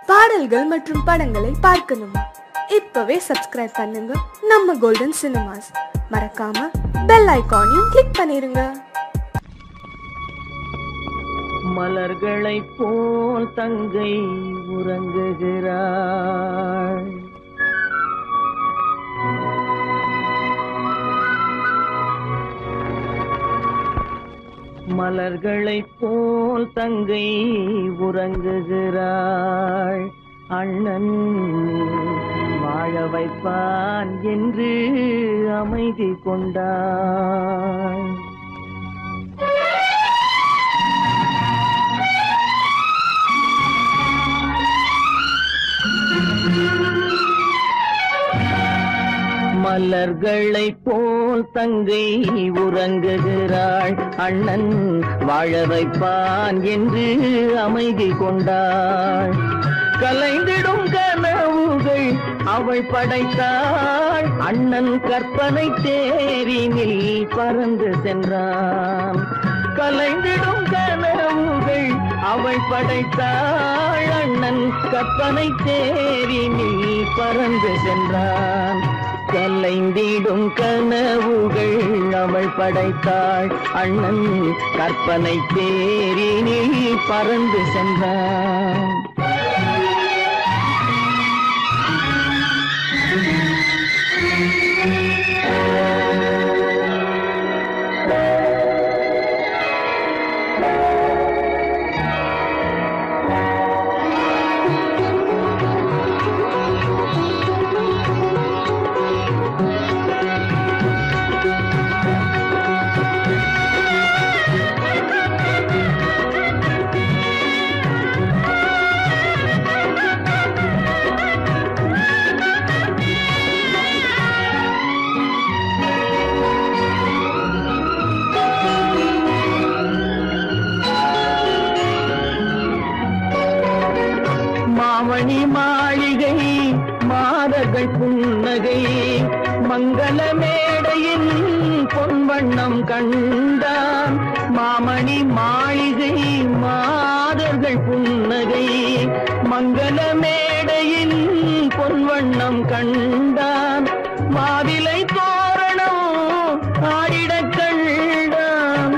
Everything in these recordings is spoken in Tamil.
பாடல்கள் மற்றும் படங்களை பார்க்கணுமா இப்பவே சப்ஸ்கிரைப் பண்ணுங்க நம்ம கோல்டன் சினிமாஸ் மறக்காம பெல் ஐகானையும் கிளிக் பண்ணிருங்க மலர்களைப் போல் தங்கை உறங்குகிறாள் மலர்களைப் போல் தங்கை உறங்குகிறாள் அண்ணன் வாழ வைப்பான் என்று அமைதி கொண்டாள் மலர்களைப் போல் தங்கை உறங்குகிறாள் அண்ணன் வாழ வைப்பான் என்று அமைதி கொண்டாள் கலைந்திடும் கனவுகள் அவள் படைத்தாள் அண்ணன் கற்பனை தேரினில் பறந்து சென்றான் கலைந்திடும் கனவுகள் அவள் படைத்தாள் அண்ணன் கற்பனை தேரினில் பறந்து சென்றான் கலைந்திடும் கனவுகள் அவள் படைத்தாள் அண்ணன் கற்பனை தேரினில் பறந்து சென்றான் மாமணி மாளிகை மாதர்கள் புன்னகை மங்கள மேடையின் பொன்வண்ணம் கண்டான் மாமணி மாளிகை மாதர்கள் புன்னகை மங்கள மேடையின் பொன்வண்ணம் கண்டான் மாவிலை தோரணம் ஆடிடக் கண்டான்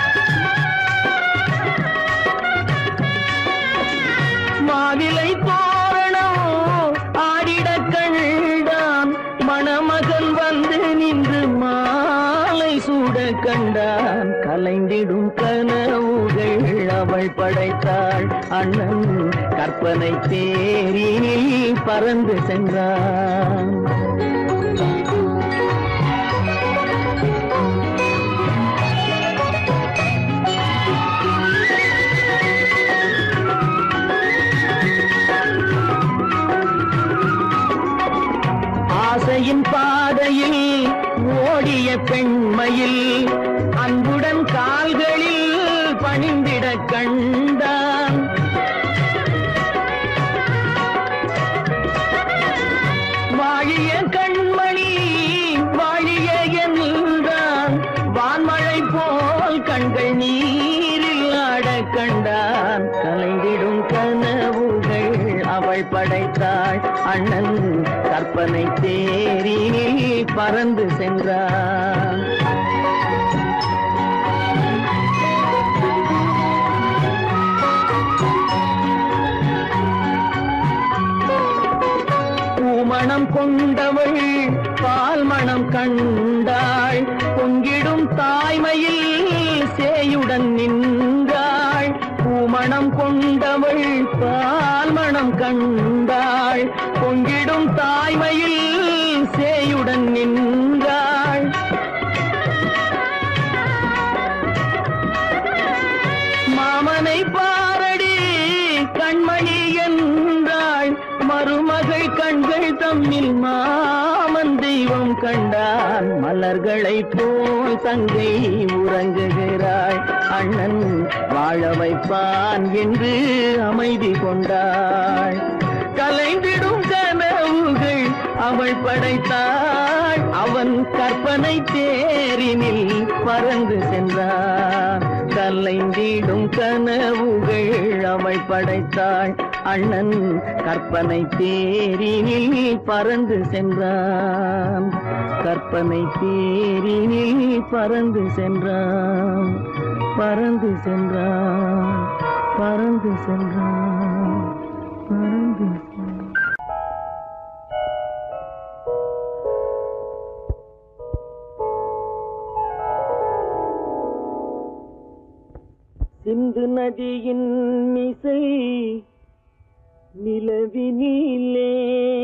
மாவிலை தோரணம் ஆடிடக் கண்டான் மணமகன் வந்து நின்று மாலை சூட கண்டான் கலைந்திடும் கனவுகள் அவள் படைத்தாள் அண்ணன் கற்பனை தேரினில் பறந்து சென்றான் ஆசையின் பாதையில் ஓடிய பெண்மையில் அன்புடன் கால்களில் பணிந்திட கண்டான் வாழிய கண்மணி வாழிய என்றான் வான்மழை போல் கண்கள் நீரில் ஆட கண்டான் கலைந்திடும் கனவுகள் அவள் படைத்தாள் அண்ணன் கற்பனை தேரினில் பறந்து சென்றான் பூமணம் கொண்டவள் பால் மணம் கண்டாள் பொங்கிடும் தாய்மையில் சேயுடன் நின்றாள் பூமணம் கொண்டவள் பால் மணம் கண்டாள் பொங்கிடும் தாய்மையில் சேயுடன் நின்றாள் மாமனை பாரடி கண்மணி என்றாள் மருமகள் கண்கள் தம்மில் மாமன் தெய்வம் கண்டான் மலர்களை போல் தங்கை உறங்குகிறாள் அண்ணன் வாழ வைப்பான் என்று அமைதி கொண்டாள் கலைந்திடும் கனவுகள் அவள் படைத்தாள் அவன் கற்பனை தேரினில் பறந்து சென்றான் கலைந்திடும் கனவுகள் அவள் படைத்தாள் அண்ணன் கற்பனை தேரினில் பறந்து சென்றான் கற்பனை தேரினில் பறந்து சென்றான் பறந்து சென்றான் பறந்து சென்றான் பறந்து சென்றான் சிந்து நதியின் மிசை நிலவினிலே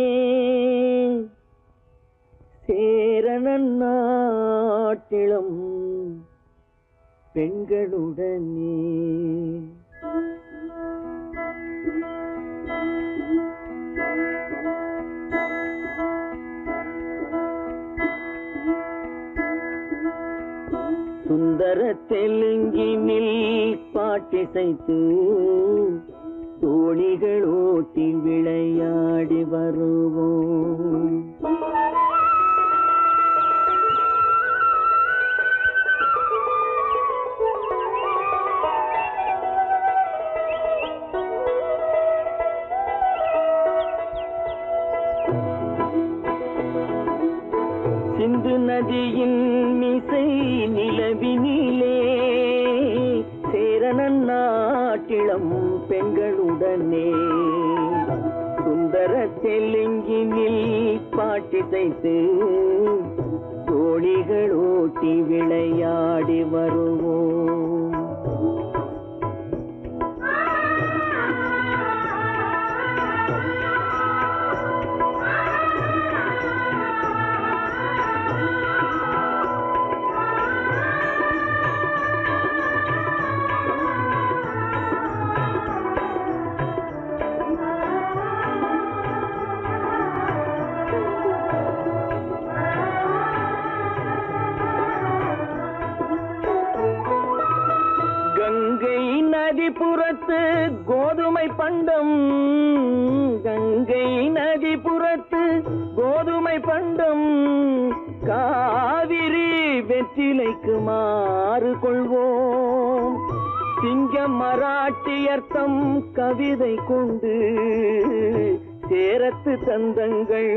சேரணன் நாட்டிளம் பெண்களுடனே சுந்தர தெலுங்கினில் பாட்டிசைத்து தோணிகள் ஓட்டி விளையாடி வருவோம் சிந்து நதியின் மிசை நிலவினிலே சேரணன் நாட்டிளம் பெண்களுடனே சுந்தர தெலுங்கினில் பாட்டிசைத்து தோழிகள் ஓட்டி விளையாடி வருவோம் கங்கை நதிபுறத்து கோதுமை பண்டம் கங்கை நதிபுறத்து கோதுமை பண்டம் காவிரி வெற்றிலைக்கு மாறு கொள்வோம் சிங்கம் மராட்டியர்த்தம் கவிதை கொண்டு சேரத்து தந்தங்கள்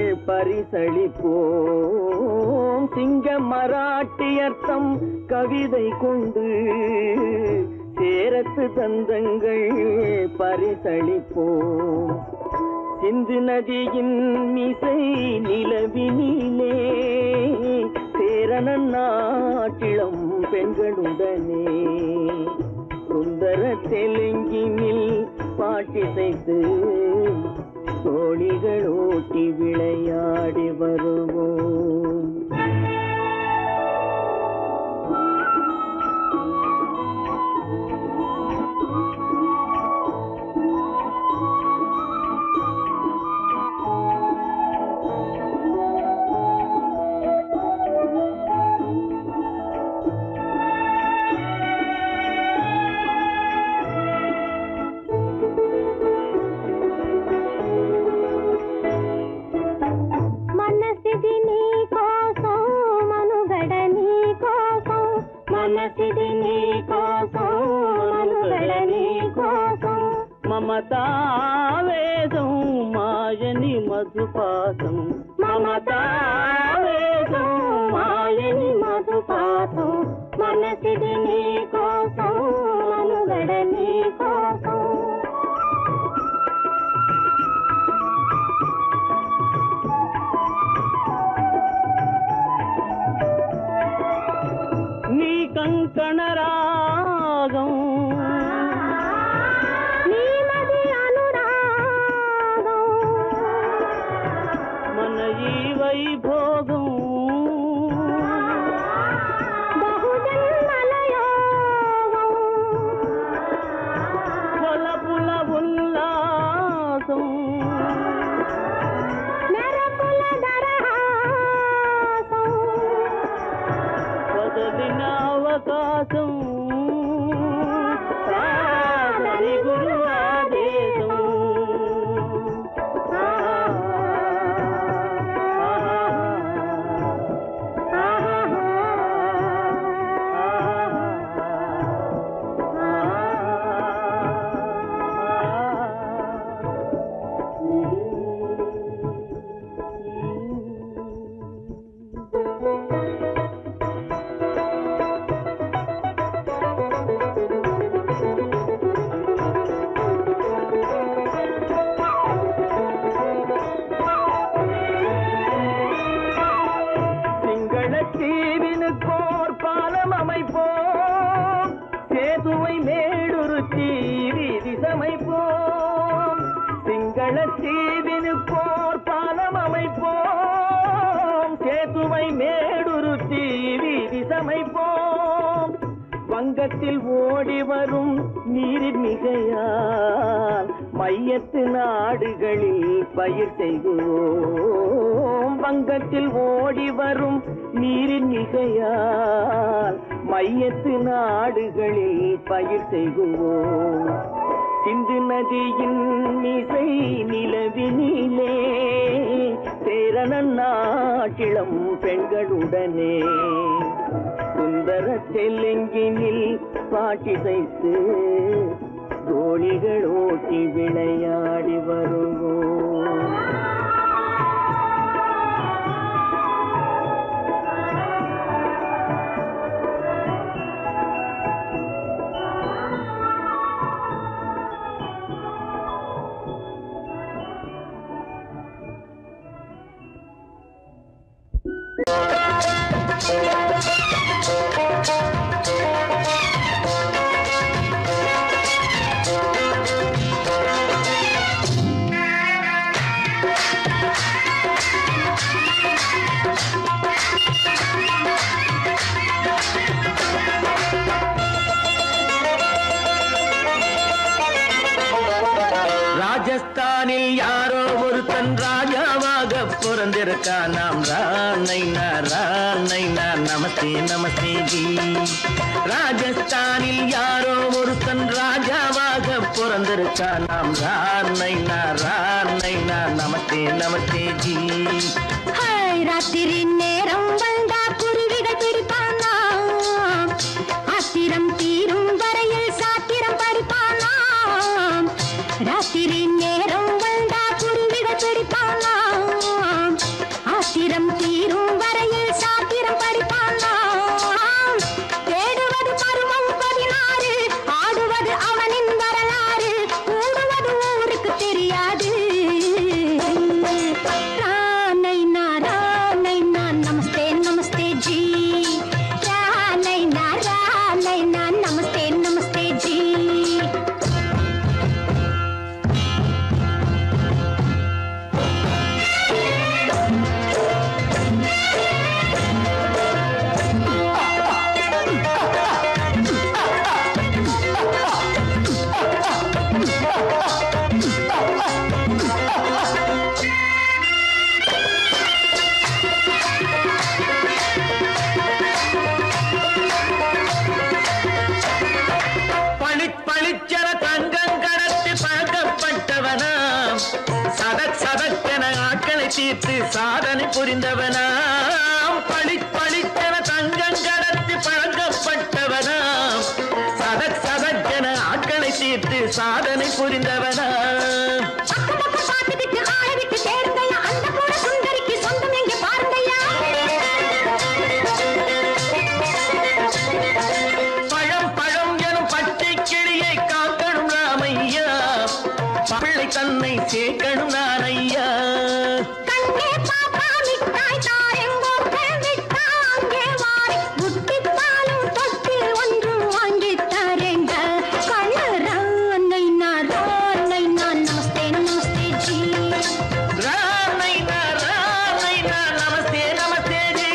பரிசளிப்போம் சிங்க மராட்டியர்த்தம் கவிதை கொண்டு சேரத்து தந்தங்கள் பரிசளிப்போம் சிந்து நதியின் மிசை நிலவினிலே சேரணன் நாட்டிளம் பெண்களுடனே சுந்தர தெலுங்கினில் பாட்டிசைத்து தோழிகள் ஓட்டி விளையாடி வருவோம் మనసిది నీ కోసం మనుగడ నీ కోసం మనసిది నీ కోసం మనుగడ నీ కోసం మమతావేదం మాయని మధుపాతం మమతావేదం మాయని మధుపాతం మనసిది నీ కోసం మనుగడ నీ కోసం నీ కంకణ రాగం నీమది అనురాగం మన வங்கத்தில் ஓடி வரும் நீரின் மிகையால் மையத்து நாடுகளில் பயிர் செய்குவோம் வங்கத்தில் ஓடி வரும் நீரின் மிகையால் மையத்து நாடுகளில் பயிர் செய்குவோம் சிந்து நதியின் மிசை நிலவினிலே சேரணன் நாட்டிளம் பெண்களுடனே சுந்தர தெலுங்கினில் பாட்டிசைத்து தோழிகள் ஓட்டி விளையாடி வருவோம் ராஜஸ்தானில் யாரோ ஒருத்தன் ராஜாவாக பிறந்திருக்கான் நாம் ராணைனா ராணைனா நமஸ்தே நமஸ்தே ஜி ராஜஸ்தானில் யாரோ ஒருத்தன் ராஜாவாக பிறந்திருக்கான் நாம் ராணைனா ராணைனா நமஸ்தே நமஸ்தே ஜி ஹாய், ராத்திரி நேரம் வந்தா குருவிகள் பிடிப்பானா ஆத்திரம் தீரும் வரையில் சாத்திரம் படிப்பானா ராத்திரி நேரம் வந்தா குருவிகள் பிடிப்பானா ஆத்திரம் தீரும் வரையில் சாத்திரம் படிப்பானா தேடுவது பருவம் பதினாறு ஆடுவது அவனின் வரலாறு கூடுவது ஊருக்கு தெரியாது ரானைனா ரானைனா நமஸ்தே நமஸ்தே ஜி ரானைனா ரானைனா நமஸ்தே நமஸ்தே ஜி பளிச் பளிச்சென தங்கம் கடத்தி பழக்கப்பட்டவனாம் சதக் சதக்கென ஆட்களை தீர்த்து சாதனை புரிந்தவனாம் பளிச் பளிச்சென தங்கம் கடத்தி பழக்கப்பட்டவனாம் சதக் சதக்கென ஆட்களை தீர்த்து சாதனை புரிந்தவனாம் பக்கம் பக்கம் பார்த்து விட்டு ஆள விட்டு தேடுங்கய்யா அந்த கூட சுந்தரிக்கு சொந்தம் எங்க பாருங்கய்யா பழம் பழம் எனும் பச்சை கிளியை காக்கணும் ராமையா பிள்ளை தன்னை சேர்க்கணும் நான் ஐயா கண்ணே பாப்பா மிட்டாய் தாரெங்கோ விட்டா அங்கே வாரி புட்டி பாலும் தொட்டி ஒன்று வாங்கி தரேங்க கண்ணு ரானை நான் ரானை நான் நமஸ்தே நமஸ்தே ஜி ராமைனா ராமைனா நமஸ்தே நமஸ்தே ஜி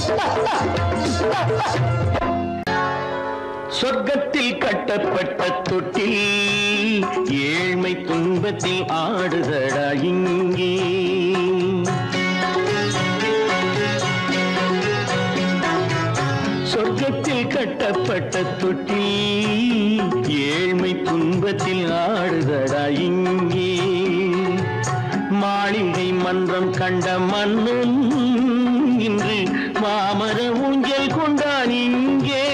சொர்க்கத்தில் கட்டப்பட்ட தொட்டில் ஏழ்மை துன்பத்தில் ஆடுதடா இங்கே சொர்க்கத்தில் கட்டப்பட்ட தொட்டில் ஏழ்மை துன்பத்தில் ஆடுதடா இங்கே மாளிகை மன்றம் கண்ட மன்னன் இன்று மாமர ஊஞ்சல் கொண்டான் இங்கே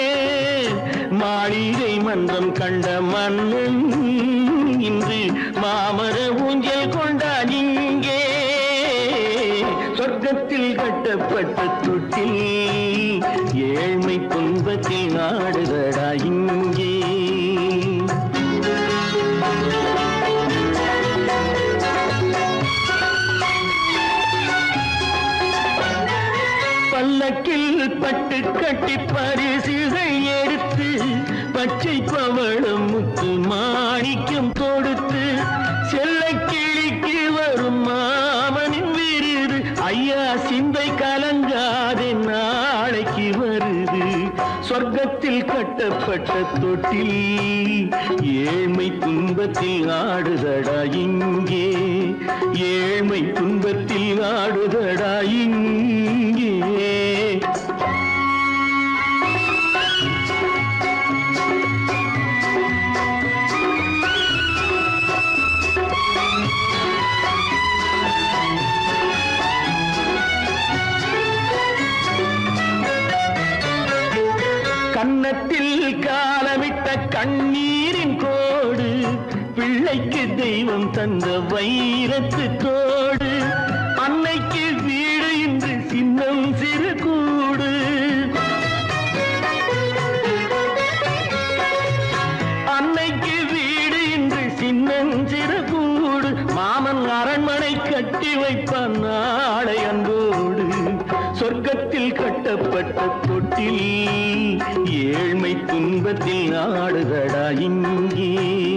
மாளிகை மன்றம் கண்ட மன்னன் இன்று மாமர ஊஞ்சல் கொண்டான் இங்கே சொர்க்கத்தில் கட்டப்பட்ட தொட்டில் ஏழ்மை துன்பத்தில் நாடுதடா இங்கே பல்லக்கில் பட்டு கட்டி பரிசுகள் எடுத்து பச்சை பவளம் முத்து மாணிக்கம் தொடுத்து செல்ல கிளிக்கு வரும் மாமனின் விருது ஐயா சிந்தை கலங்காதே நாளைக்கு வருது சொர்க்கத்தில் கட்டப்பட்ட தொட்டில் ஏழ்மை துன்பத்தில் ஆடுதடா இங்கே ஏழ்மை துன்பத்தில் ஆடுதடா இங்கே கன்னத்தில் காலமிட்ட கண்ணீரின் கோடு பிள்ளைக்கு தெய்வம் தந்த வைரத்து தோடு அன்னைக்கு வீடு இன்று சின்னம் சிறு கூடு அன்னைக்கு வீடு இன்று சின்னஞ்சிறு கூடு மாமன் அரண்மனை கட்டி வைப்பான் நாளை அன்போடு சொர்க்கத்தில் கட்டப்பட்ட தொட்டில் ஏழ்மை துன்பத்தில் நாடுதடா இங்கே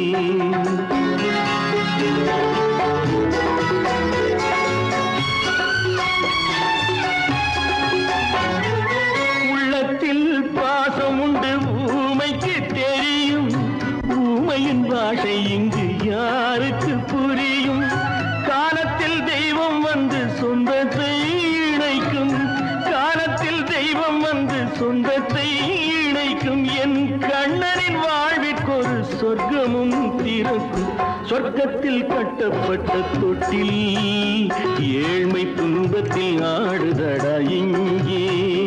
உள்ளத்தில் பாசம் உண்டு ஊமைக்கு தெரியும் ஊமையின் பாஷை இங்கு யாருக்கு புரியும் காலத்தில் தெய்வம் வந்து சொந்தத்தை இணைக்கும் காலத்தில் தெய்வம் வந்து சொந்தத்தை இணைக்கும் என் கண்ணனின் வாழ்விற்கொரு சொர்க்கமும் திறக்கும் சொர்க்கத்தில் கட்டப்பட்ட தொட்டில் ஏழ்மை துன்பத்தில் ஆடுதடா இங்கே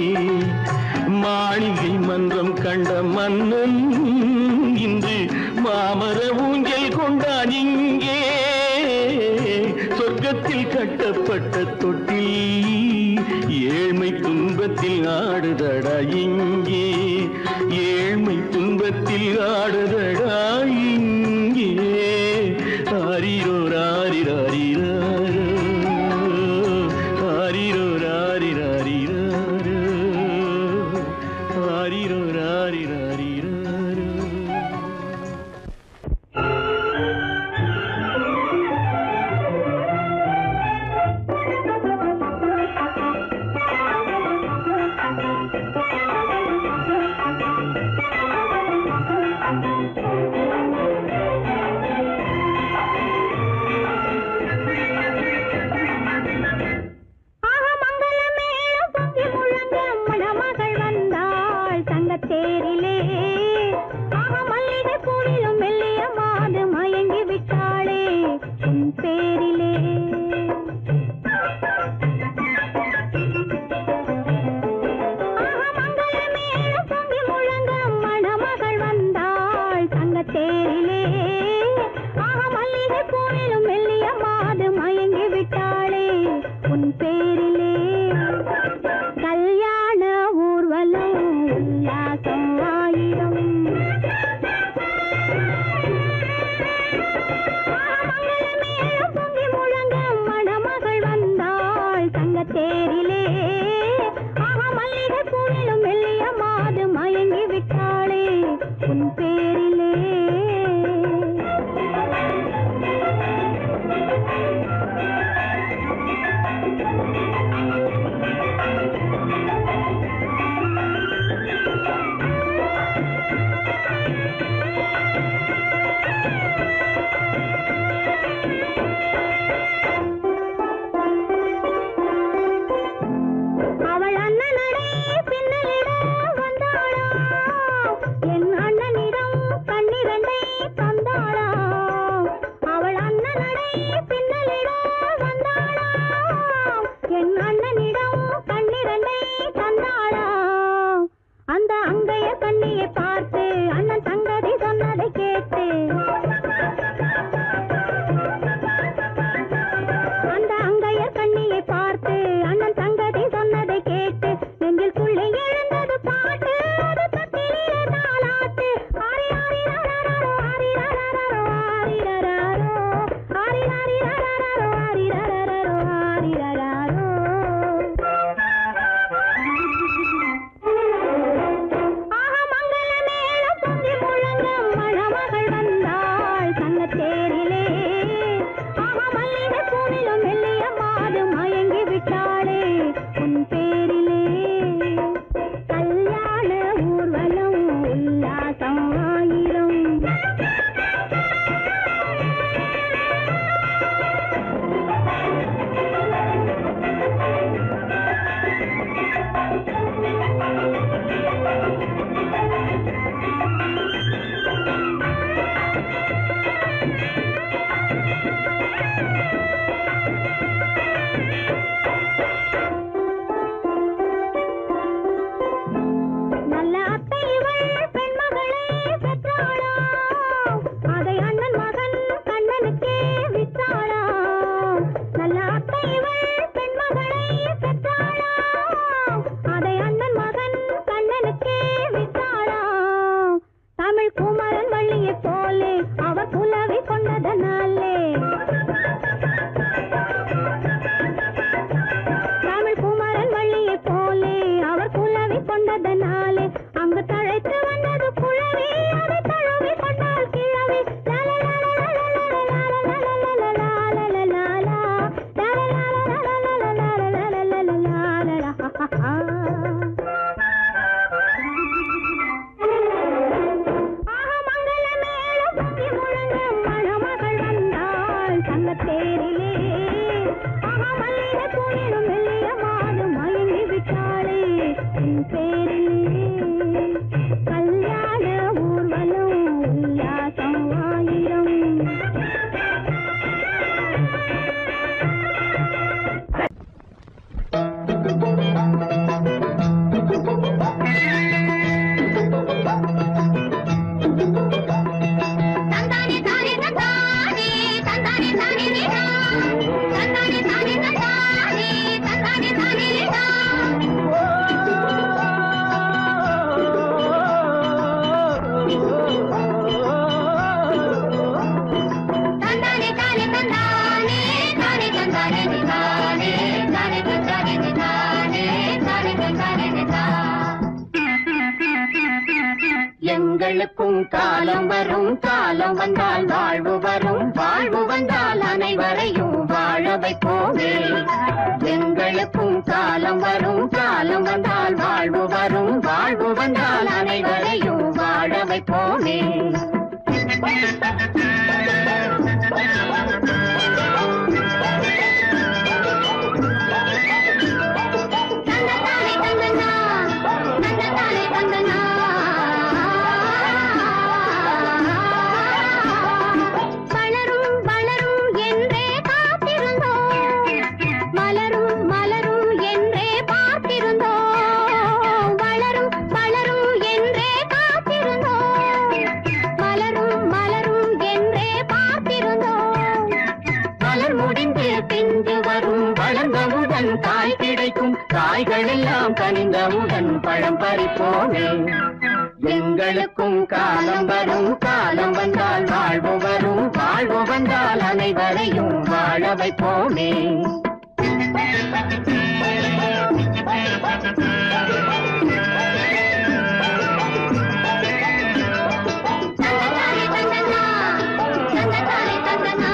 மாளிகை மன்றம் கண்ட மன்னன் இன்று மாமர ஊஞ்சல் கொண்டான் இங்கே சொர்க்கத்தில் கட்டப்பட்ட தொட்டில் ஏழ்மை துன்பத்தில் ஆடுதடா இங்கே ஏழ்மை துன்பத்தில் ஆடுதடா இங்கே ஆரிரோ ராரிராரிரோ ஆரிரோ ராரிராரிரோ ஆரிரோ ராரிராரிரோ ஆக மங்களமேளம் பொங்கி முழங்க மணமகள் வந்தாள் தங்கத்தேரிலே ஆக மல்லிகை பூவிலும் மெல்லிய மாது மயங்கி விட்டாளே உன் பேரிலே ஆக மங்களமேளம் பொங்கி முழங்க மணமகள் வந்தாள் தங்கத்தேரிலே ஆக மல்லிகை பூவிலும் மெல்லிய மாது மயங்கி விட்டாளே உன் பேரிலே கல்யாண ஊர்வலம் உல்லாசம் ஆயிரம் மங்களமேளம் பொங்கி முழங்க மணமகள் வந்தாள் தங்கத்தேரிலே ஆக மல்லிகை பூவிலும் மெல்லிய மாது மயங்கி விட்டாளே உன் பேரிலே அந்த அங்கைய கண்ணியை பார்த்து அண்ணன் சங்கதி சொன்னதை கேட்டு அந்த அங்கைய கண்ணியை பார்த்து அண்ணன் சங்கதி சொன்னதை கேட்டு நெஞ்சில் புள்ளி எழுந்தது பாட்டு அது தட்டிலே தாலாட்டு ஆரி ஆரி ரரரரோ, ஆரி ரரரரோ, ஆரி ரரரோ. ஆரி ஆரி ரரரரோ, ஆரி ரரரரோ, ஆரி ரரரோ. ஆஹா மங்கள மேளம் பொங்கி முழங்க மணமகள் வந்தாள் சங்கத்தேரிலே ஆஹா மல்லிகை பூவிலும் மெல்லிய மாது மயங்கி விட்டாளே உன் பேரிலே கல்யாண ஊர்வலம் உல்லாசம் ஆயிரம் நல்ல அத்தை இவள் பெண்மகளை பெற்றாளாம் அதை அண்ணன் மகன் கண்ணனுக்கே விற்றாளாம் நல்ல அத்தை இவள் பெண்மகளை பெற்றாளாம் அதை அண்ணன் மகன் கண்ணனுக்கே விற்றாளாம் தமிழ் குமரன் வள்ளியைப் போலே அவர் புலவி கொண்டதனாலே தமிழ் குமரன் வள்ளியைப் போலே அவர் குலவி கொண்டதனாலே அங்கு தழைத்து வந்தது குழவி அதை தழுவி கொண்டால் கிழவி ஆஹா மங்கள மேளம் பொங்கி முழங்க மணமகள் வந்தாள் சங்கத்தேரிலே ஆஹா மல்லிகை பூவிலும் மெல்லிய மாது மயங்கி விட்டாளே உன் பேரிலே கல்யாண ஊர்வலம் உல்லாசம் ஆயிரம் தந்தானே தானே தந்தானே தந்தானே தானே நீடா தந்தானே தானே தந்தானே தந்தானே தானே நீடா தந்தானே தானே தந்தானே தானே தந்தானே நீதானே தானே தந்தானே நீதானே தானே தந்தானே நீதா எங்களுக்கும் காலம் வரும் காலம் வந்தால் வாழ்வு வரும் வாழ்வு வந்தால் அனைவரையும் வாழ வைப்போமே எங்களுக்கும் காலம் வரும் காலம் வந்தால் வாழ்வு வரும் வாழ்வு வந்தால் அனைவரையும் வாழ வைப்போமே தந்ததானே தந்தனா தந்ததானே தந்தனா வளரும் வளரும் என்றே காத்திருந்தோம் மலரும் மலரும் என்றே பார்த்திருந்தோம் வளரும் வளரும் என்றே காத்திருந்தோம் மலரும் மலரும் என்றே பார்த்திருந்தோம் மலர் முடிந்து பிஞ்சு வரும் வளர்ந்தவுடன் காய் கிடைக்கும் காய்கள் எல்லாம் கனிந்தவுடன் பழம் பறிப்போமே எங்களுக்கும் காலம் வரும் காலம் வந்தால் வாழ்வு வரும் வாழ்வு வந்தால் அனைவரையும் வாழ வைப்போமே தந்ததானே தந்தனா தந்ததானே தந்தனா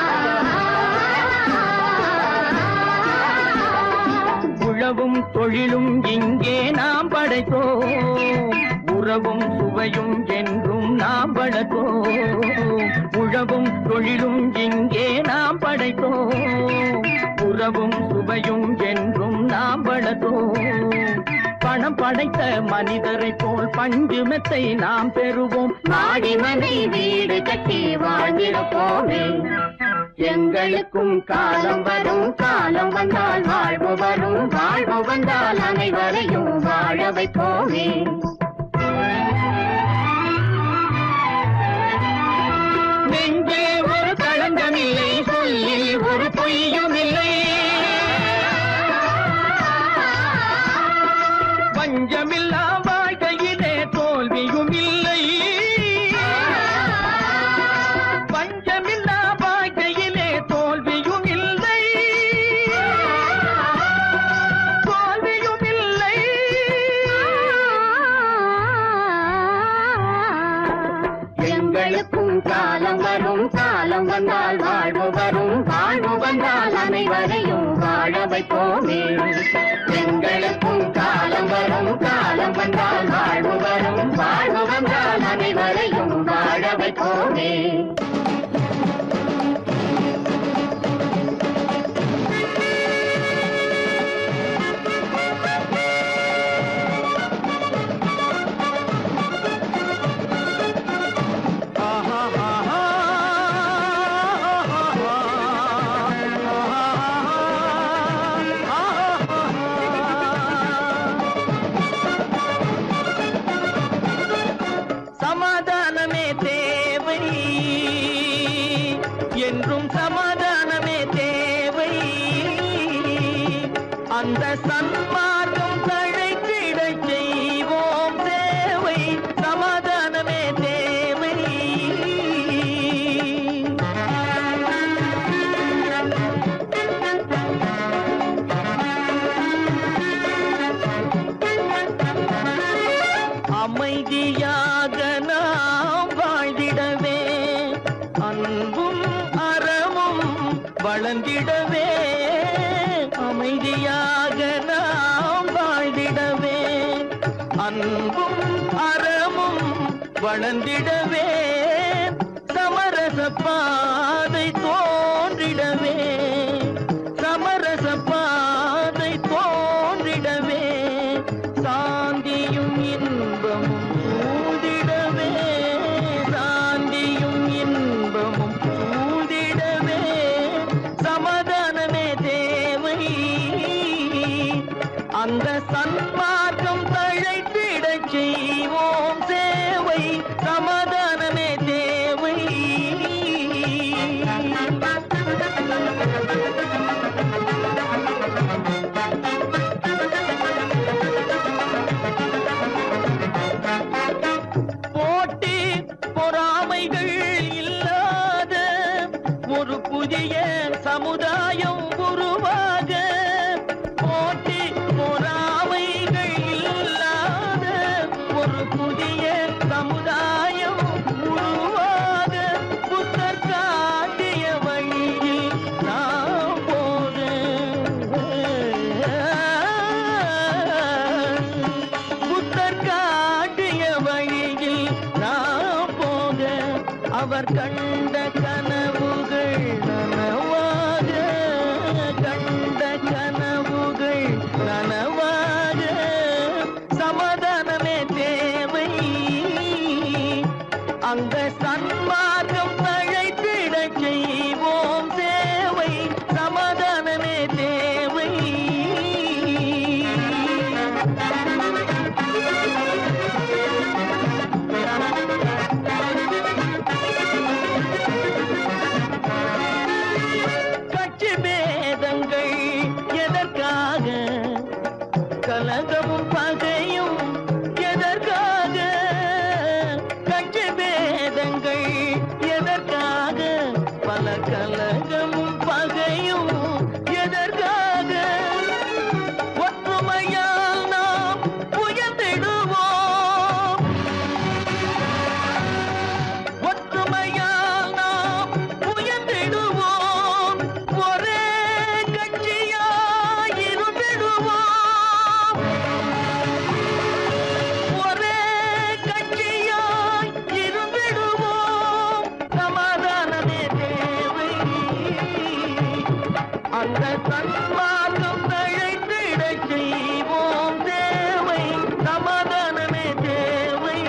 உழவும் தொழிலும் இங்கே நாம் படைத்தோம் உறவும் சுவையும் என்றும் நாம் வளர்த்தோம் உழவும் தொழிலும் இங்கே நாம் படைத்தோம் உறவும் சுவையும் என்றும் நாம் வளர்த்தோம் பணம் படைத்த மனிதரை போல் பஞ்சு மெத்தை நாம் பெறுவோம் மாடி மனை வீடு கட்டி வாழ்ந்திருப்போமே எங்களுக்கும் காலம் வரும் காலம் வந்தால் வாழ்வு வரும் வாழ்வு வந்தால் அனைவரையும் வாழ வைப்போமே நெஞ்சே ஒரு களங்கமில்லை சொல்லில் ஒரு பொய்யும் இல்லை பஞ்சமில்லா வாழ்க்கையிலே தோல்வியும் இல்லை பஞ்சமில்லா வாழ்க்கையிலே தோல்வியும் இல்லை தோல்வியும் இல்லை எங்களுக்கும் காலம் வரும் காலம் வந்தால் வாழ்வு வரும் வாழ்வு வந்தால் அனைவரையும் வாழ வைப்போமே எங்களுக்கும் காலம் வரும் காலம் வந்தால் வாழ்வு வரும் வாழ்வு வந்தால் அனைவரையும் வாழ வைப்போமே சமாதானமே தேவை என்றும் சமாதானமே தேவை அந்த சன்மார்க்கம் தழைத்திட செய்வோம் தேவை சமாதானமே தேவை அமைதியாக நாம் வாழ்ந்திடவே அன்பும் அறமும் வளர்ந்திடவே அமைதியாக நாம் வாழ்ந்திடவே அன்பும் அறமும் வளர்ந்திடவே சமரச பாதை தோன்றிடவே சமரச பாதை தோன்றிடவே சாந்தியும் இன்பமும் சூழ்ந்திடவே சாந்தியும் இன்பமும் சூழ்ந்திடவே சமாதானமே தேவை அந்த சன்மார்க்கம் தழைத்திடச் செய்வோம் சேவை சமாதானமே தேவை போட்டி பொறாமைகள் இல்லாத ஒரு புதிய சமுதாயம் உருவாக போட்டி பொறாமைகள் இல்லாத ஒரு புதிய சமுதாயம் உருவாக புத்தர் காட்டிய வழியில் நாம் போக புத்தர் காட்டிய வழியில் நாம் போக அவர் கண்ட கனவுகள் நனவாக கண்ட கனவுகள் நனவாக சமாதானமே தேவை அந்த சன்மார்க்கம் தழைத்திடச் செய்வோம் தேவை சமாதானமே தேவை கட்சி பேதங்கள் எதற்காக கலகமும் பகையும் எதற்காக கட்சி பேதங்கள் எதற்காக பல கலகமும் பகையும் எதற்காக ஒற்றுமையால் நாம் உயர்ந்திடுவோம் ஒற்றுமையால் நாம் உயர்ந்திடுவோம் ஒரே கட்சியாய் இருந்திடுவோம் ஒரே கட்சியாய் இருந்திடுவோம் சமாதானமே தேவை அந்த சன்மார்க்கம் தழைத்திடச் செய்வோம் தேவை சமாதானமே தேவை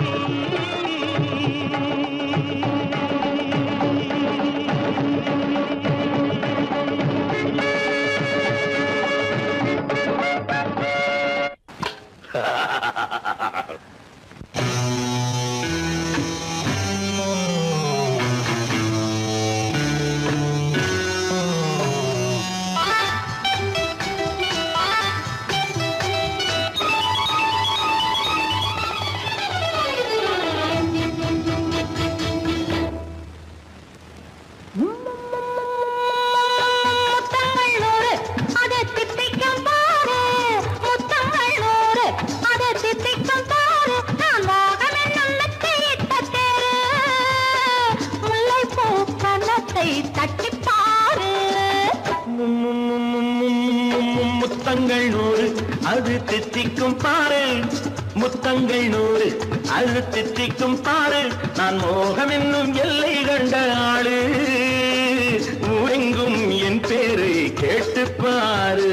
முத்தங்கள் நூறு அது தித்திக்கும் பாரு முத்தங்கள் நூறு அது தித்திக்கும் பாரு நான் மோகம் என்னும் எல்லை கண்ட ஆளு ஊரெங்கும் என் பேரை கேட்டு பாரு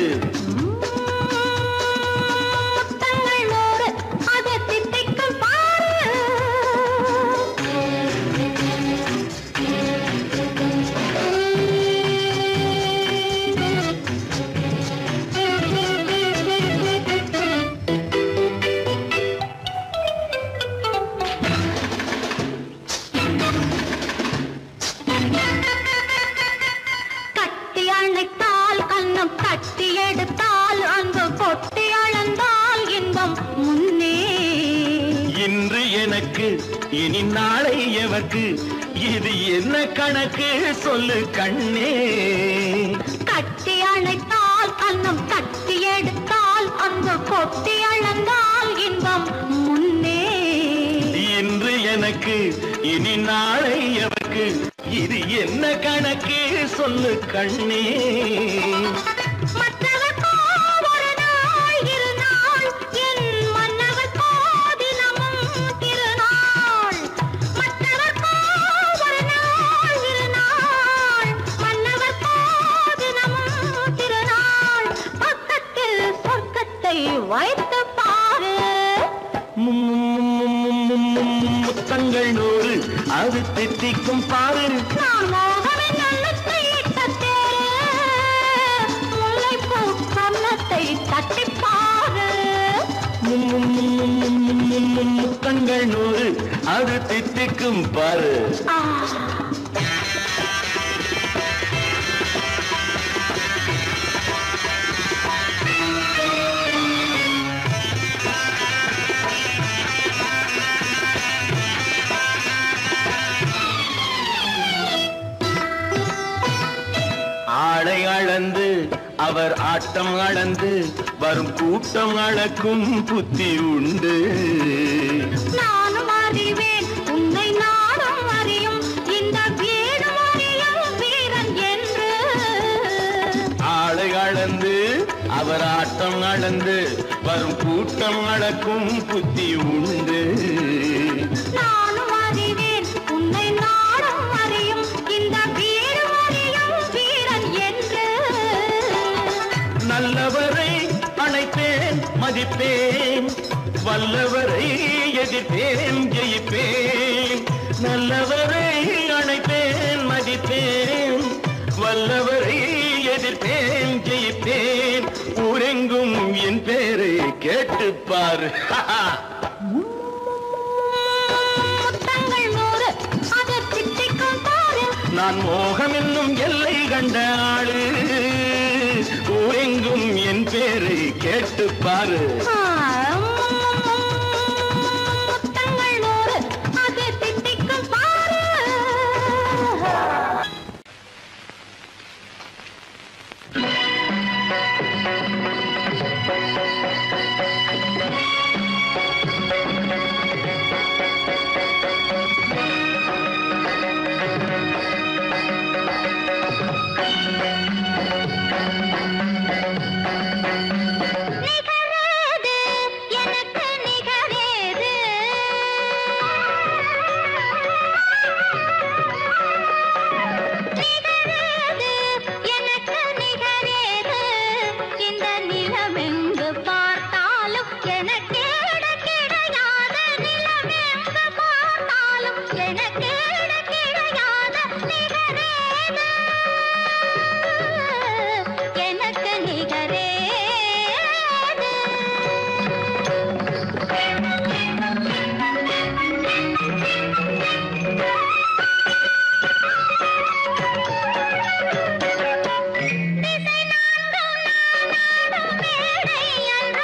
முத்தங்கள் நூறு அது தித்திக்கும் பாரு கட்டி அணைத்தால் கண்ணம் கட்டி எடுத்தால் அன்பு கொட்டி அளந்தால் இன்பம் முன்னே இன்று எனக்கு இனி நாளை எவர்க்கு இது என்ன கணக்கு சொல்லு கண்ணே கட்டி அணைத்தால் கண்ணம் கட்டி எடுத்தால் அன்பு கொட்டி அளந்தால் இன்பம் முன்னே இன்று எனக்கு இனி நாளை எவர்க்கு இது என்ன கணக்கு சொல்லு கண்ணே மற்றவர்க்கோ ஒரு நாள் இரு நாள் என் மன்னவர்க்கோ தினமும் திருநாள் மற்றவர்க்கோ ஒரு நாள் இரு நாள் மன்னவர்க்கோ தினமும் திருநாள் பக்கத்தில் சொர்க்கத்தை வைத்து பாரு முத்தங்கள் நூறு அது தித்திக்கும் பாரு நான் மோகமின் எண்ணத்தை இட்ட தேரு முல்லைப்பூ கன்னத்தை தட்டிப் பாரு முத்தங்கள் நூறு அது தித்திக்கும் பாரு ஆ ஆளை அளந்து அவர் ஆட்டம் அளந்து வரும் கூட்டம் அளக்கும் புத்தி உண்டு நானும் அறிவேன் உன்னை நாடும் அறியும் இந்த வீடும் அறியும் வீரன் என்று ஆளை அளந்து அவர் ஆட்டம் அளந்து வரும் கூட்டம் அளக்கும் புத்தி உண்டு நானும் அறிவேன் உன்னை நாடும் அறியும் இந்த வீடும் அறியும் வீரன் என்று நல்லவரை அணைப்பேன் மதிப்பேன் வல்லவரை எதிர்ப்பேன் ஜெயிப்பேன் நல்லவரை அணைப்பேன் மதிப்பேன் வல்லவரை எதிர்ப்பேன் ஜெயிப்பேன் ஊரெங்கும் என் பேரை கேட்டுப்பார் முத்தங்கள் நூறு அது திட்டிக்கும் பாரு நான் மோகம் என்னும் எல்லை கண்ட ஆளு ஊரெங்கும் என் பேரை கேட்டுப்பாரு முத்தங்கள் நூறு அது திட்டிக்கும் பாரு நிகரேது எனக்கு நிகரேது நிகரேது எனக்கு நிகரேது இந்த நிலமெங்கு பார்த்தாலும் எனக்கேட கிடையாத நிலமெங்கு பார்த்தாலும் எனக்கேட கிடையாத நிகரேது எனக்கு நிகரேது திசை நான்கும் நானாடும் மேடை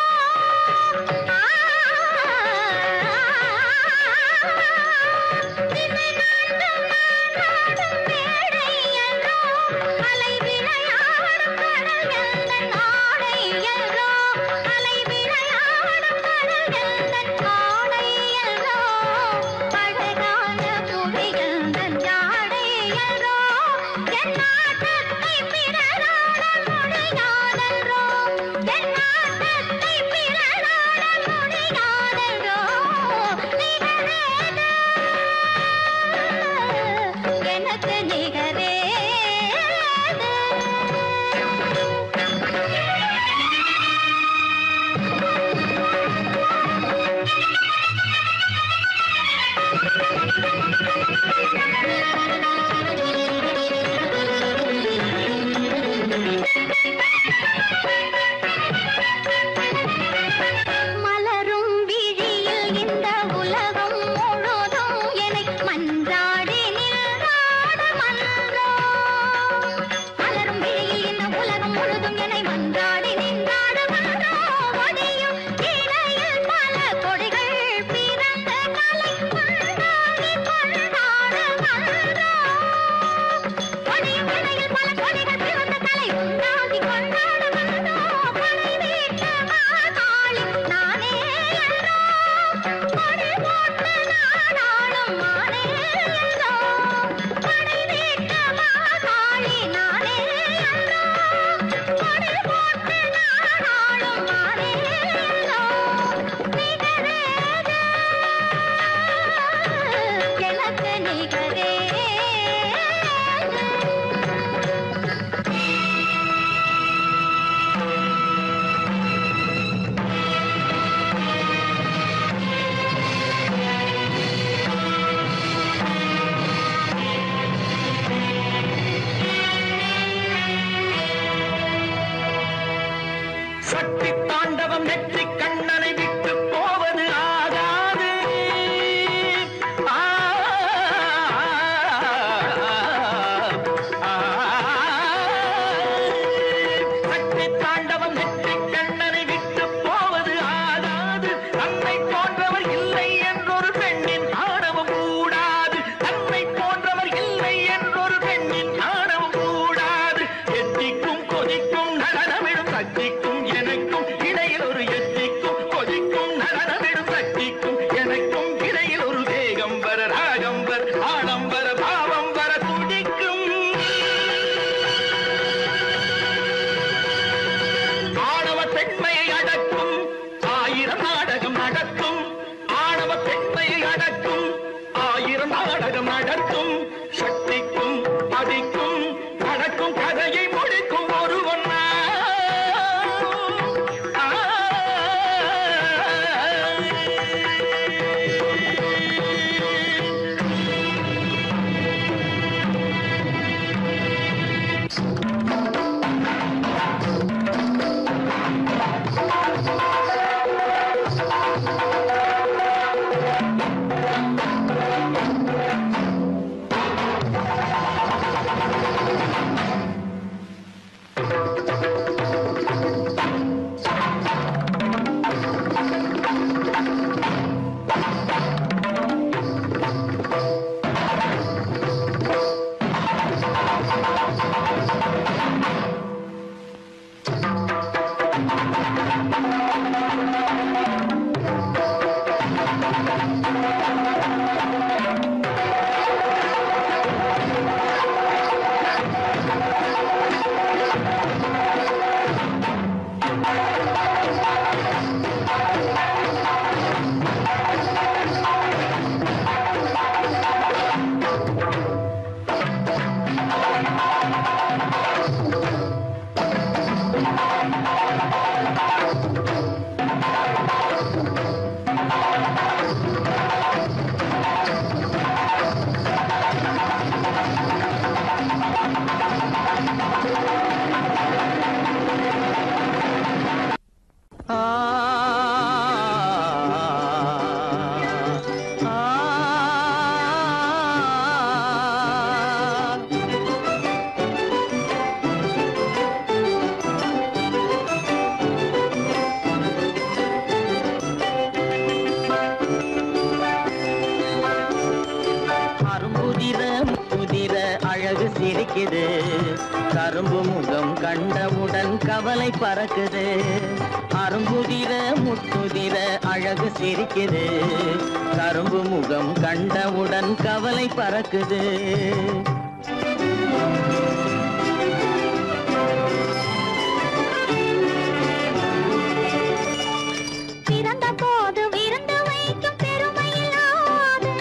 சக்தி தாண்டவம் நெற்றி கண்ணனை விட்டு போவது ஆகாது ஆ, ஆ, சக்தி தாண்டவம் நெற்றி கண்ணனை விட்டு போவது ஆகாது தன்னை போன்றவர் இல்லை என்றொரு பெண்ணின் ஆணவம் கூடாது தன்னை போன்றவர் இல்லை என்றொரு பெண்ணின் ஆணவம் கூடாது எத்திக்கும் கொதிக்கும் நடனமிடும் சக்திக்கும் எனக்கும் இடையில் ஒரு எத்திக்கும் கொதிக்கும் நடனமிடும் சக்திக்கும் எனக்கும் இடையில் ஒரு வேகம் வர ராகம் வர ஆழம் வர பாவம் வர துடிக்கும் ஆணவ பெண்மையை அடக்கும் ஆயிரம் நாடகம் நடக்கும் ஆணவ பெண்மையை அடக்கும் ஆயிரம் நாடகம் நடக்கும் சக்திக்கும் அதிக்கும் நடக்கும் கதையை முடிக்கும் ஒருவன் நான். ஆ. அரும்புதிர முதிர அழகு சிரிக்குது கரும்பு முகம் கண்டவுடன் கவலை பறக்குது அரும்புதிர முத்துதிர அழகு சிரிக்குது கரும்பு முகம் கண்டவுடன் கவலை பறக்குது பிறந்த போது விருந்து வைக்கும் பெருமையில்லாது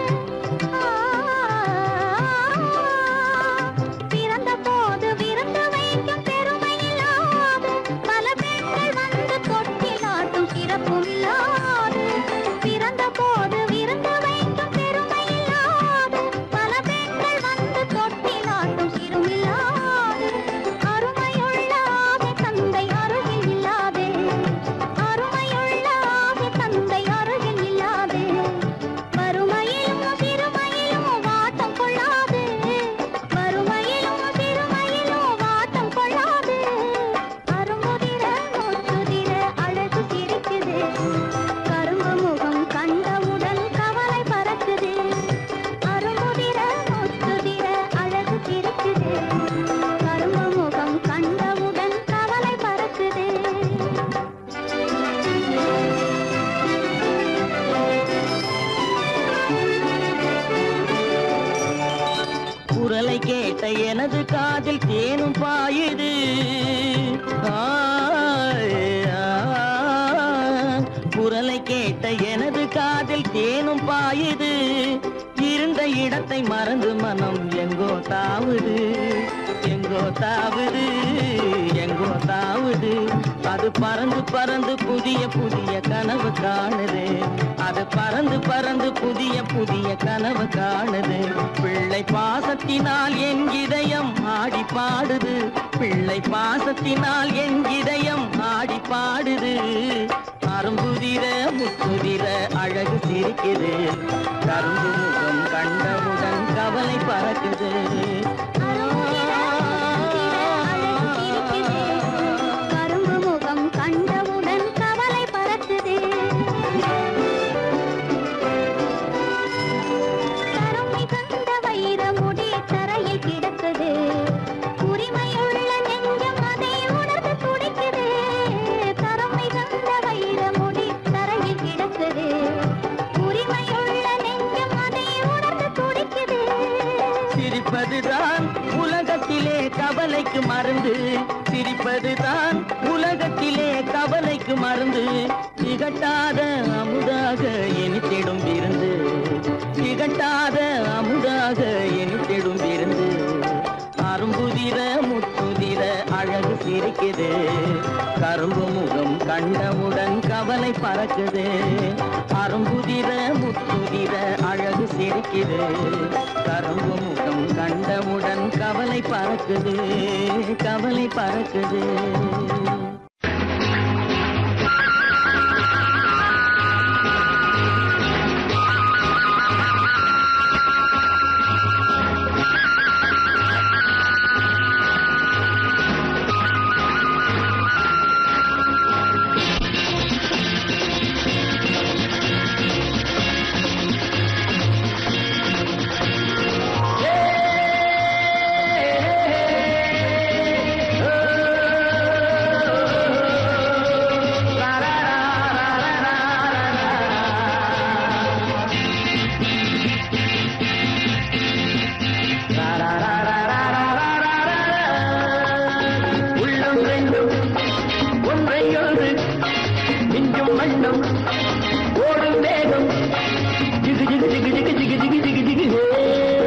பிறந்த போது விருந்து வைக்கும் பெருமையில்லாது பல பெண்கள் வந்து தொட்டிலாட்டும் சிறப்பும் இல்லாது பிறந்த போது விருந்து வைக்கும் பெருமையில்லாது பல பெண்கள் வந்து தொட்டிலாட்டும் சிறுமில்லாது அருமையுள்ள ஆவி தந்தை அருகில் இல்லாதே அருமையுள்ள ஆவி தந்தை அருகில் இல்லாதே வறுமையிலும் சிறுமையிலும் வாட்டம் கொள்ளாது வறுமையிலும் சிறுமையிலும் வாட்டம் கொள்ளாது அருமுதிர முத்துதிர அழகு சிரிக்குது கரும்பு முகம் கண்டவுடன் கவலை பறக்குது அருமுதிர முத்துதிர அழகு சிரிக்குது கரும்பு முகம் கண்டவுடன் கவலை பறக்குது குரலை கேட்ட எனது காதில் தேனும் பாயுது ஆய், ஆ. குரலை கேட்ட எனது காதில் தேனும் பாயுது இருந்த இடத்தை மறந்து மனம் எங்கோ தாவுது எங்கோ எங்கோ தாவுது எங்கோ தாவுது அது பறந்து பறந்து புதிய புதிய கனவு காணுது அது பறந்து பறந்து புதிய புதிய கனவு காணுது பிள்ளை பாசத்தினால் என் இதயம் ஆடி பாடுது பிள்ளை பாசத்தினால் என் இதயம் ஆடி பாடுது அரும்புதிர முத்துதிர அழகு சிரிக்குது கரும்பு முகம் கண்டவுடன் கவலை பறக்குது கரும்பு முகம் கண்டவுடன் கவலை பறக்குது கருமை கண்ட வைர முடி தரையில் கிடக்குது உரிமையுள்ள நெஞ்சம் அதை உணர்ந்து துடிக்குது கருமை கண்ட வைர முடி தரையில் கிடக்குது உரிமையுள்ள நெஞ்சம் அதை உணர்ந்து துடிக்குது சிரிப்பதுதான் உலகத்திலே கவலைக்கு மருந்து சிரிப்பதுதான் உலகத்திலே கவலைக்கு மருந்து திகட்டாத அமுதாக இனித்திடும் விருந்து திகட்டாத அமுதாக இனித்திடும் விருந்து அரும்புதிர முத்துதிர அழகு சிரிக்குது கரும்பு முகம் கண்டவுடன் கவலை பறக்குது அரும்புதிர முத்துதிர அழகு சிரிக்குது கரும்பு முகம் கண்டவுடன் கவலை பறக்குது கவலை பறக்குது உள்ளம் ரெண்டும் ஒன்றை ஒன்று மிஞ்சும் மண்ணும் ஓடும் வேகம் ஜிகு ஜிகு ஜிகு ஜிகு ஜிகு ஜிகு ஜிகு ஜிகு ஹே.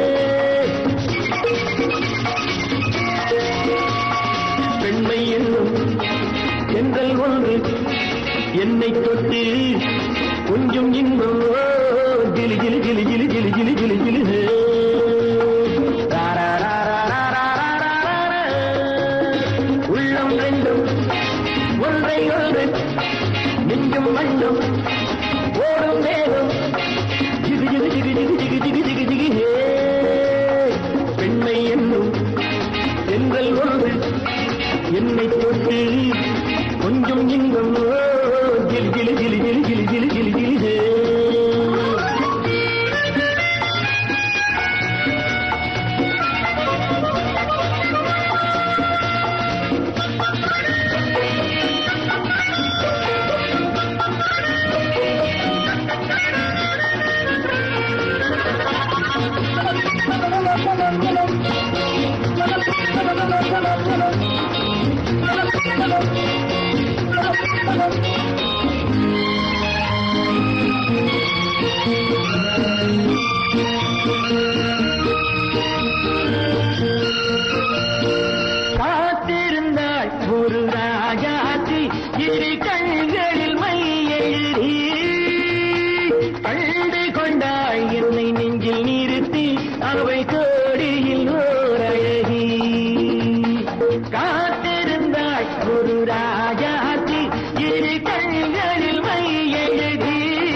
பெண்மை என்னும் சென்றல் ஒன்று என்னை தொட்டு கொஞ்சம் இன்பம் ஓ, ஜிலி ஜிலி ஜிலி ஜிலி ஜிலி ஜிலி ஜிலி ஜிலி ஹே. ரா, ரா, ரா, ரா, ரா, ரா, ரா, ரா, ரா, ரா. உள்ளம் ரெண்டும் ஒன்றை ஒன்று நெஞ்சும் மண்ணும் ஓடும் வேகம் ஜிகு ஜிகு ஜிகு ஜிகு ஜிகு ஜிகு ஜிகு ஜிகு ஹே பெண்மை என்னும் சென்றல் ஒன்று என்னை தொட்டு கொஞ்சம் இன்பம் ஓ, ஜிலி ஜிலி ஜிலி ஜிலி ஜிலி ஜிலி ஜிலி ஜிலி ஹே காத்திருந்தாள் ஒரு ராஜாத்தி இரு கண்களில் மை எழுதி கண்டு கொண்டாள் என்னை நெஞ்சில் நிறுத்தி அவை கோடியில் ஓர் அழகி காத்திருந்தாள் ஒரு ராஜாத்தி இரு கண்களில் மை எழுதி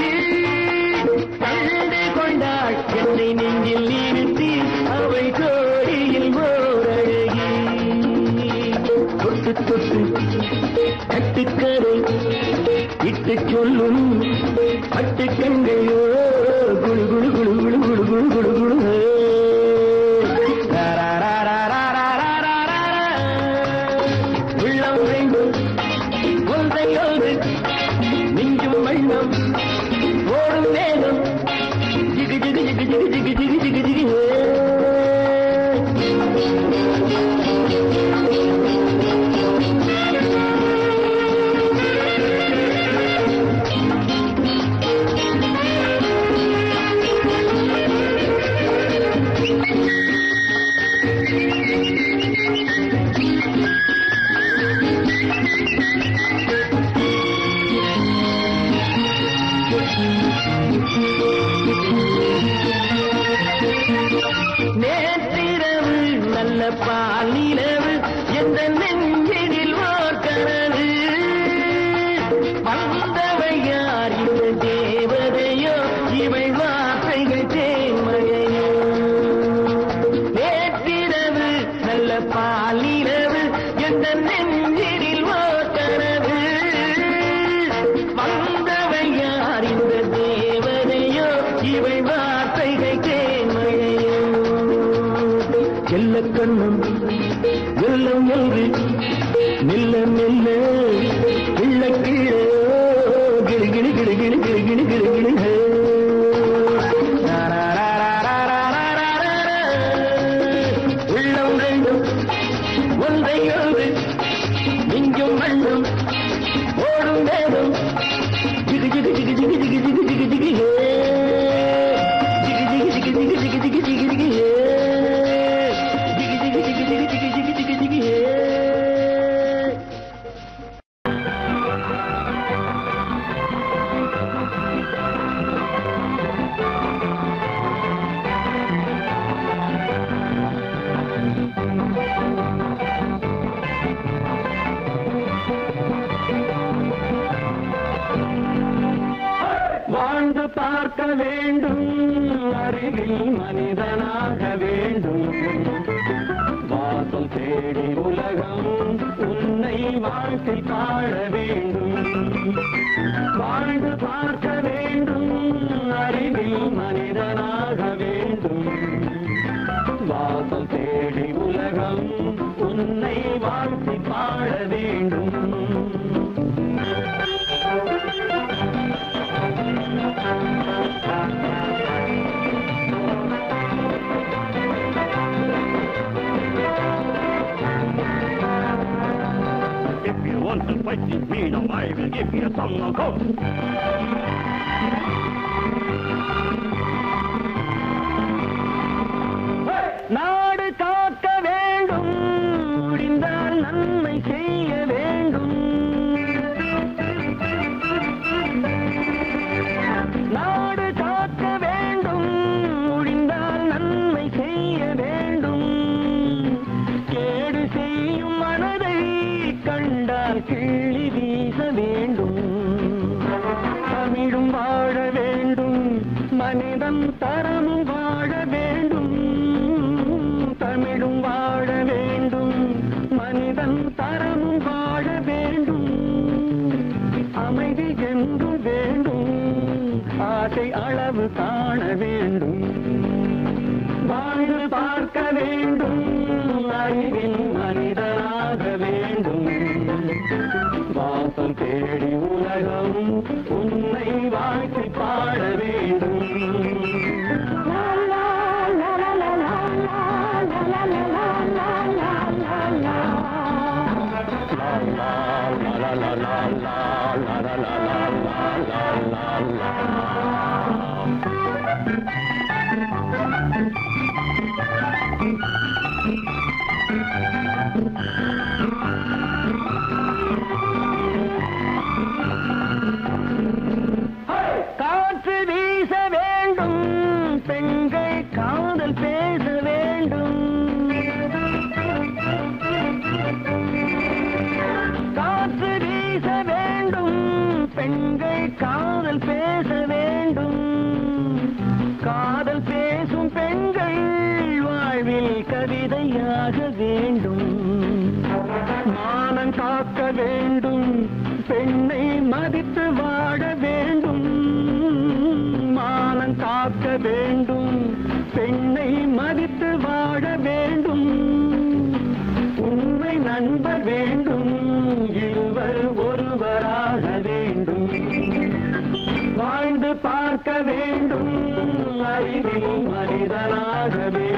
கண்டு கொண்டாள் என்னை நெஞ்சில் நிறுத்தி அவை கோடியில் ஓர் அழகி தொட்டு தொட்டு கட்டுக்கரை இட்டு சொல்லும் பட்டு கண்கையோ குழு குழு குழு குழு குழு குழு குழு குழு ரா, ரா, ரா, ரா, ரா, ரா, ரா, ரா, ரா, ரா. உள்ளம் வேண்டும் ஒன்றை ஒன்று நெஞ்சும் வண்ணம் ஓடும் வேகம் ஜிகு ஜிகு ஜிகு ஜிகு ஜிகு ஜிகு ஜிகு ஜிகு ஹே. நேற்றிரவு நல்ல பாலிரவு எந்த நெஞ்சினில் ஓர் கனவு வந்தவை யார் இந்த தேவதையோ இவை வார்த்தைகள் தேன்மையோ நேற்றிரவு நல்ல பாலிரவு எந்த நெஞ்சினில் ஓர் கனவு வந்தவை யார் இந்த தேவதையோ இவை வார்த்தைகள் தேன்மையோ எல்ல கண்ணும் வெள்ளம் என்று மெல்ல மெல்ல கிள்ள கீழே கிளி கிளி கிளி கிளி கிளி கிளி கிளி கிளி ஹே. உள்ளம் ரெண்டும் ஒன்றை ஒன்று நெஞ்சும் மண்ணும் ஓடும் வேகம் ஜிகு ஜிகு ஜிகு ஜிகு ஜிகு ஜிகு ஜிகு ஜிகு ஹே. ஜிகு ஜிகு ஜிகு ஜிகு ஜிகு ஜிகு ஜிகு ஜிகு ஹே. ஜிகு ஜிகு ஜிகு ஜிகு ஜிகு ஜிகு ஜிகு ஜிகு ஹே. வாழ்ந்து பார்க்க வேண்டும் அறிவில் மனிதனாக வேண்டும் வாசல் தேடி உலகம் உன்னை வாழ்க்கை பாட வேண்டும் வாழ்ந்து பார்க்க வேண்டும் அறிவில் மனிதனாக வேண்டும் வாசல் தேடி உலகம் உன்னை வாழ்க்கை பாட வேண்டும் If you want to fight with me, now I will give you some of those. நாடு காக்க வேண்டும் முடிந்தால் நன்மை செய்ய வேண்டும் நாடு காக்க வேண்டும் முடிந்தால் நன்மை செய்ய வேண்டும் கேடு செய்யும் மனதை கண்டால் கிள்ளி வீச வேண்டும் தமிழும் வாழ வேண்டும் மனிதன் தரமும் வாழ வேண்டும் தமிழும் வாழ வேண்டும் மனிதன் தரமும் வாழ வேண்டும் அமைதி என்றும் வேண்டும் ஆசை அளவு காண வேண்டும் வாழ்ந்து பார்க்க வேண்டும் அறிவின் மனிதனாக வேண்டும் வாசம் தேடி உலகம் உன்னை வாழ்க்கை பாட வேண்டும் காற்று வீச வேண்டும் பெண்கள் காதல் பேச வேண்டும் காற்று வீச வேண்டும் பெண்கள் காதல் பேச வேண்டும் காதல் பேசும் பெண்கள் வாழ்வில் கவிதையாக வேண்டும் மானம் காக்க வேண்டும் பெண்ணை மதித்து வாழ வேண்டும் மானம் காக்க வேண்டும் பெண்ணை மதித்து வாழ வேண்டும் உண்மை நண்பர் வேண்டும் இருவர் ஒருவராக வேண்டும் வாழ்ந்து பார்க்க வேண்டும் அறிவில் மனிதனாக வேண்டும்